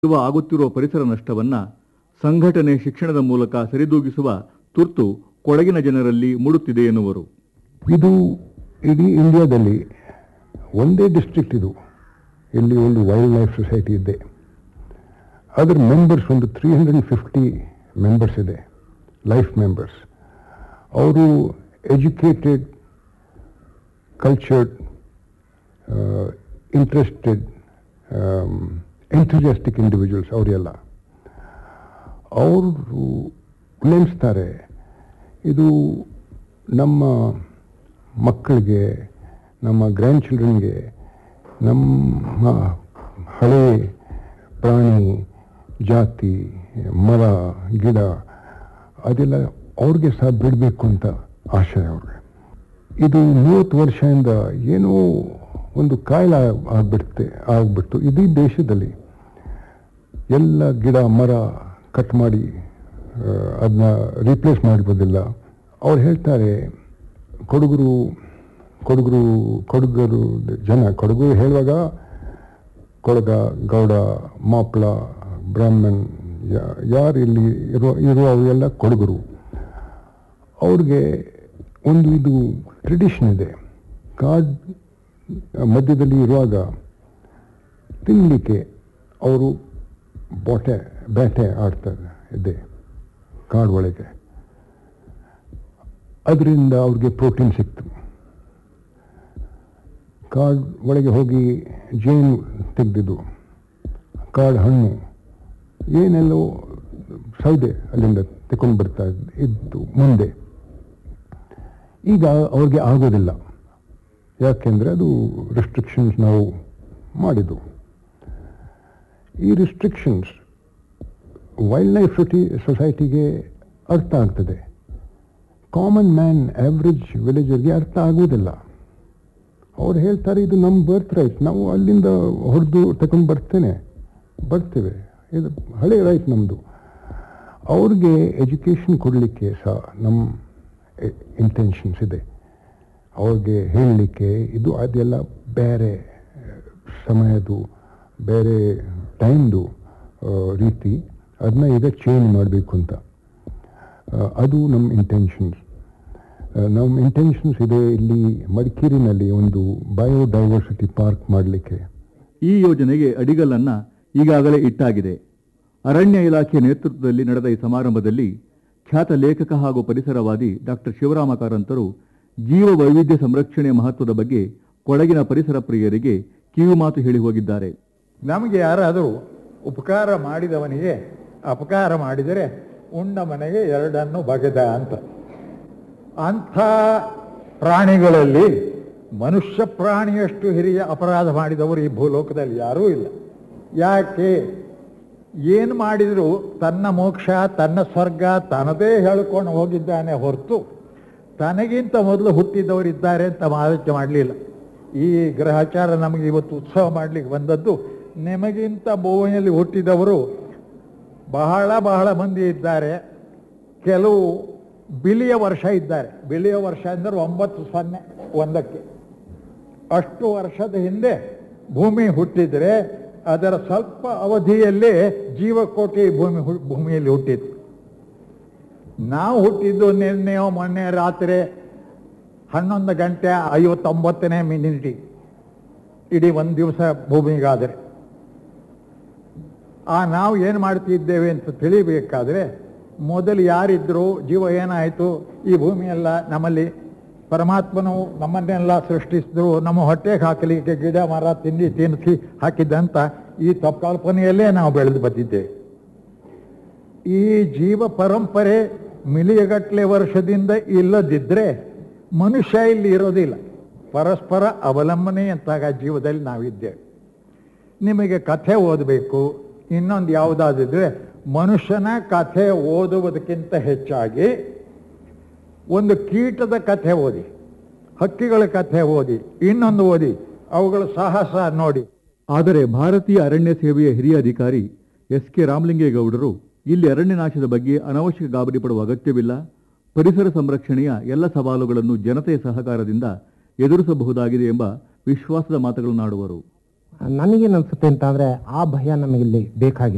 ಇರುವ ಆಗುತ್ತಿರುವ ಪರಿಸರ ನಷ್ಟವನ್ನ ಸಂಘಟನೆ ಶಿಕ್ಷಣದ ಮೂಲಕ ಸರಿದೂಗಿಸುವ ತುರ್ತು ಕೊಡಗಿನ ಜನರಲ್ಲಿ ಮೂಡುತ್ತಿದೆ ಎನ್ನುವರು ಇದು ಇಡೀ ಇಂಡಿಯಾದಲ್ಲಿ ಒಂದೇ ಡಿಸ್ಟ್ರಿಕ್ಟ್ ಇದು ಇಲ್ಲಿ ಒಂದು ವೈಲ್ಡ್ ಲೈಫ್ ಸೊಸೈಟಿ ಇದೆ ಅದರ ಮೆಂಬರ್ಸ್ ಒಂದು ತ್ರೀ ಹಂಡ್ರೆಡ್ ಫಿಫ್ಟಿ ಮೆಂಬರ್ಸ್ ಇದೆ ಲೈಫ್ ಮೆಂಬರ್ಸ್ ಅವರು educated cultured interested enthusiastic individuals ಅವರೆಲ್ಲ ಅವರು ನೆನೆಸ್ತಾರೆ ಇದು ನಮ್ಮ ಮಕ್ಕಳಿಗೆ ನಮ್ಮ ಗ್ರ್ಯಾಂಡ್ ಚಿಲ್ಡ್ರನ್ಗೆ ನಮ್ಮ ಹಳೆ ಪ್ರಾಣಿ ಜಾತಿ ಮರ ಗಿಡ ಅದೆಲ್ಲ ಅವ್ರಿಗೆ ಸಹ ಬಿಡಬೇಕು ಅಂತ ಆಶಯ ಅವ್ರಿಗೆ ಇದು ಮೂವತ್ತು ವರ್ಷದಿಂದ ಏನೋ ಒಂದು ಕಾಯಿಲೆ ಆಗ್ಬಿಡುತ್ತೆ ಆಗ್ಬಿಟ್ಟು ಇಡೀ ದೇಶದಲ್ಲಿ ಎಲ್ಲ ಗಿಡ ಮರ ಕಟ್ ಮಾಡಿ ಅದನ್ನ ರೀಪ್ಲೇಸ್ ಮಾಡ್ಬೋದಿಲ್ಲ ಅವ್ರು ಹೇಳ್ತಾರೆ ಕೊಡಗರು ಕೊಡಗರು ಕೊಡಗರು ಜನ ಕೊಡಗರು ಹೇಳುವಾಗ ಕೊಡಗ ಗೌಡ ಮಾಪ್ಳ ಬ್ರಾಹ್ಮಣ್ ಯಾ- ಯಾರು ಇಲ್ಲಿ ಇರೋ ಇರೋ ಅವರೆಲ್ಲ ಕೊಡಗರು ಅವ್ರಿಗೆ ಒಂದು ಇದು ಟ್ರೆಡಿಷನ್ ಇದೆ ಕಾಡ್ ಮಧ್ಯದಲ್ಲಿ ಇರುವಾಗ ತಿನ್ನಲಿಕ್ಕೆ ಅವರು ಬೋಟೆ ಬೇಟೆ ಆಡ್ತಾರೆ ಇದೆ ಕಾಡು ಒಳಗೆ ಅದರಿಂದ ಅವ್ರಿಗೆ ಪ್ರೋಟೀನ್ ಸಿಕ್ತು ಕಾಡು ಒಳಗೆ ಹೋಗಿ ಜೇನು ತೆಗೆದಿದ್ದು ಕಾಡು ಹಣ್ಣು ಏನೆಲ್ಲೋ ಸೌದೆ ಅಲ್ಲಿಂದ ತಗೊಂಡು ಬರ್ತಾ ಇದ್ದು ಮುಂದೆ ಈಗ ಅವ್ರಿಗೆ ಆಗೋದಿಲ್ಲ ಯಾಕೆಂದರೆ ಅದು ರೆಸ್ಟ್ರಿಕ್ಷನ್ಸ್ ನಾವು ಮಾಡಿದ್ದು ಈ ರಿಸ್ಟ್ರಿಕ್ಷನ್ಸ್ ವೈಲ್ಡ್ ಲೈಫ್ ಸೊಟಿ ಸೊಸೈಟಿಗೆ ಅರ್ಥ ಆಗ್ತದೆ ಕಾಮನ್ ಮ್ಯಾನ್ ಆವ್ರೇಜ್ ವಿಲೇಜರ್ಗೆ ಅರ್ಥ ಆಗುವುದಿಲ್ಲ ಅವ್ರು ಹೇಳ್ತಾರೆ ಇದು ನಮ್ಮ ಬರ್ತ್ ರೈಟ್ ನಾವು ಅಲ್ಲಿಂದ ಹೊಡೆದು ತಗೊಂಡು ಬರ್ತೇನೆ ಬರ್ತೇವೆ ಇದು ಹಳೆ ರೈಟ್ ನಮ್ಮದು ಅವ್ರಿಗೆ ಎಜುಕೇಷನ್ ಕೊಡಲಿಕ್ಕೆ ಸಹ ನಮ್ಮ ಇಂಟೆನ್ಷನ್ಸ್ ಇದೆ ಅವ್ರಿಗೆ ಹೇಳಲಿಕ್ಕೆ ಇದು ಅದೆಲ್ಲ ಬೇರೆ ಸಮಯದು ಬೇರೆ ಟೈಮ್ದು ರೀತಿ ಅದನ್ನ ಈಗ ಚೇಂಜ್ ಮಾಡಬೇಕು ಅಂತ ಆ, ಅದು ನಮ್ಮ ಇಂಟೆನ್ಷನ್ಸ್ ನಮ್ಮ ಇಂಟೆನ್ಷನ್ಸ್ ಇದೆ ಇಲ್ಲಿ ಮಡಿಕೇರಿನಲ್ಲಿ ಒಂದು ಬಯೋಡೈವರ್ಸಿಟಿ ಪಾರ್ಕ್ ಮಾಡಲಿಕ್ಕೆ ಈ ಯೋಜನೆಗೆ ಅಡಿಗಲ್ಲನ್ನ ಈಗಾಗಲೇ ಇಟ್ಟಾಗಿದೆ ಅರಣ್ಯ ಇಲಾಖೆ ನೇತೃತ್ವದಲ್ಲಿ ನಡೆದ ಈ ಸಮಾರಂಭದಲ್ಲಿ ಖ್ಯಾತ ಲೇಖಕ ಹಾಗೂ ಪರಿಸರವಾದಿ ಡಾಕ್ಟರ್ ಶಿವರಾಮ ಕಾರಂತರು ಜೀವ ವೈವಿಧ್ಯ ಸಂರಕ್ಷಣೆ ಮಹತ್ವದ ಬಗ್ಗೆ ಕೊಡಗಿನ ಪರಿಸರ ಪ್ರಿಯರಿಗೆ ಕಿವಿಮಾತು ಹೇಳಿ ಹೋಗಿದ್ದಾರೆ ನಮಗೆ ಯಾರಾದರೂ ಉಪಕಾರ ಮಾಡಿದವನಿಗೆ ಅಪಕಾರ ಮಾಡಿದರೆ ಉಂಡ ಮನೆಗೆ ಎರಡನ್ನು ಬಗೆದ ಅಂತ ಅಂಥ ಪ್ರಾಣಿಗಳಲ್ಲಿ ಮನುಷ್ಯ ಪ್ರಾಣಿಯಷ್ಟು ಹಿರಿಯ ಅಪರಾಧ ಮಾಡಿದವರು ಈ ಭೂಲೋಕದಲ್ಲಿ ಯಾರೂ ಇಲ್ಲ ಯಾಕೆ ಏನು ಮಾಡಿದರೂ ತನ್ನ ಮೋಕ್ಷ ತನ್ನ ಸ್ವರ್ಗ ತನ್ನದೇ ಹೇಳ್ಕೊಂಡು ಹೋಗಿದ್ದಾನೆ ಹೊರತು ತನಗಿಂತ ಮೊದಲು ಹುಟ್ಟಿದವರಿದ್ದಾರೆ ಅಂತ ಆಲೋಚನೆ ಮಾಡಲಿಲ್ಲ ಈ ಗ್ರಹಚಾರ ನಮಗೆ ಇವತ್ತು ಉತ್ಸವ ಮಾಡಲಿಕ್ಕೆ ಬಂದದ್ದು ನಿಮಗಿಂತ ಭೂಮಿಯಲ್ಲಿ ಹುಟ್ಟಿದವರು ಬಹಳ ಬಹಳ ಮಂದಿ ಇದ್ದಾರೆ ಕೆಲವು ಬಿಲಿಯ ವರ್ಷ ಇದ್ದಾರೆ ಬಿಲಿಯ ವರ್ಷ ಅಂದರೆ ಒಂಬತ್ತು ಸೊನ್ನೆ ಒಂದಕ್ಕೆ ಅಷ್ಟು ವರ್ಷದ ಹಿಂದೆ ಭೂಮಿ ಹುಟ್ಟಿದರೆ ಅದರ ಸ್ವಲ್ಪ ಅವಧಿಯಲ್ಲೇ ಜೀವಕೋಟಿ ಭೂಮಿ ಹು- ಭೂಮಿಯಲ್ಲಿ ಹುಟ್ಟಿತ್ತು ನಾವು ಹುಟ್ಟಿದ್ದು ನಿನ್ನೆಯೋ ಮೊನ್ನೆ ರಾತ್ರಿ ಹನ್ನೊಂದು ಗಂಟೆ ಐವತ್ತೊಂಬತ್ತನೇ ಮಿನಿಟಿ ಇಡೀ ಒಂದು ದಿವಸ ಭೂಮಿಗಾದರೆ ಆ ನಾವು ಏನು ಮಾಡ್ತಿದ್ದೇವೆ ಅಂತ ತಿಳಿಬೇಕಾದ್ರೆ ಮೊದಲು ಯಾರಿದ್ರು ಜೀವ ಏನಾಯಿತು ಈ ಭೂಮಿಯೆಲ್ಲ ನಮ್ಮಲ್ಲಿ ಪರಮಾತ್ಮನು ನಮ್ಮನ್ನೆಲ್ಲ ಸೃಷ್ಟಿಸಿದ್ರು ನಮ್ಮ ಹೊಟ್ಟೆಗೆ ಹಾಕಲಿಕ್ಕೆ ಗಿಡ ಮರ ತಿಂಡಿ ತಿನ್ನಿಸಿ ಹಾಕಿದ್ದಂತ ಈ ತಪ್ಪು ಕಲ್ಪನೆಯಲ್ಲೇ ನಾವು ಬೆಳೆದು ಬಂದಿದ್ದೇವೆ ಈ ಜೀವ ಪರಂಪರೆ ಮಿಲಿಯಗಟ್ಟಲೆ ವರ್ಷದಿಂದ ಇಲ್ಲದಿದ್ದರೆ ಮನುಷ್ಯ ಇಲ್ಲಿ ಇರೋದಿಲ್ಲ ಪರಸ್ಪರ ಅವಲಂಬನೆಯಂತಾಗ ಜೀವದಲ್ಲಿ ನಾವಿದ್ದೇವೆ ನಿಮಗೆ ಕಥೆ ಓದಬೇಕು ಇನ್ನೊಂದು ಯಾವುದಾದಿದ್ರೆ ಮನುಷ್ಯನ ಕಥೆ ಓದುವುದಕ್ಕಿಂತ ಹೆಚ್ಚಾಗಿ ಒಂದು ಕೀಟದ ಕಥೆ ಓದಿ ಹಕ್ಕಿಗಳ ಕಥೆ ಓದಿ ಇನ್ನೊಂದು ಓದಿ ಅವುಗಳ ಸಾಹಸ ನೋಡಿ ಆದರೆ ಭಾರತೀಯ ಅರಣ್ಯ ಸೇವೆಯ ಹಿರಿಯ ಅಧಿಕಾರಿ ಎಸ್ ಕೆ ರಾಮಲಿಂಗೇಗೌಡರು ಇಲ್ಲಿ ಅರಣ್ಯ ನಾಶದ ಬಗ್ಗೆ ಅನವಶ್ಯಕ ಗಾಬರಿ ಪಡುವ ಅಗತ್ಯವಿಲ್ಲ ಪರಿಸರ ಸಂರಕ್ಷಣೆಯ ಎಲ್ಲ ಸವಾಲುಗಳನ್ನು ಜನತೆಯ ಸಹಕಾರದಿಂದ ಎದುರಿಸಬಹುದಾಗಿದೆ ಎಂಬ ವಿಶ್ವಾಸದ ಮಾತುಗಳನ್ನಾಡುವರು ನನಗೇನು ಅನ್ಸುತ್ತೆ ಅಂತ ಅಂದ್ರೆ ಆ ಭಯ ನಮಗಿಲ್ಲಿ ಬೇಕಾಗಿಲ್ಲ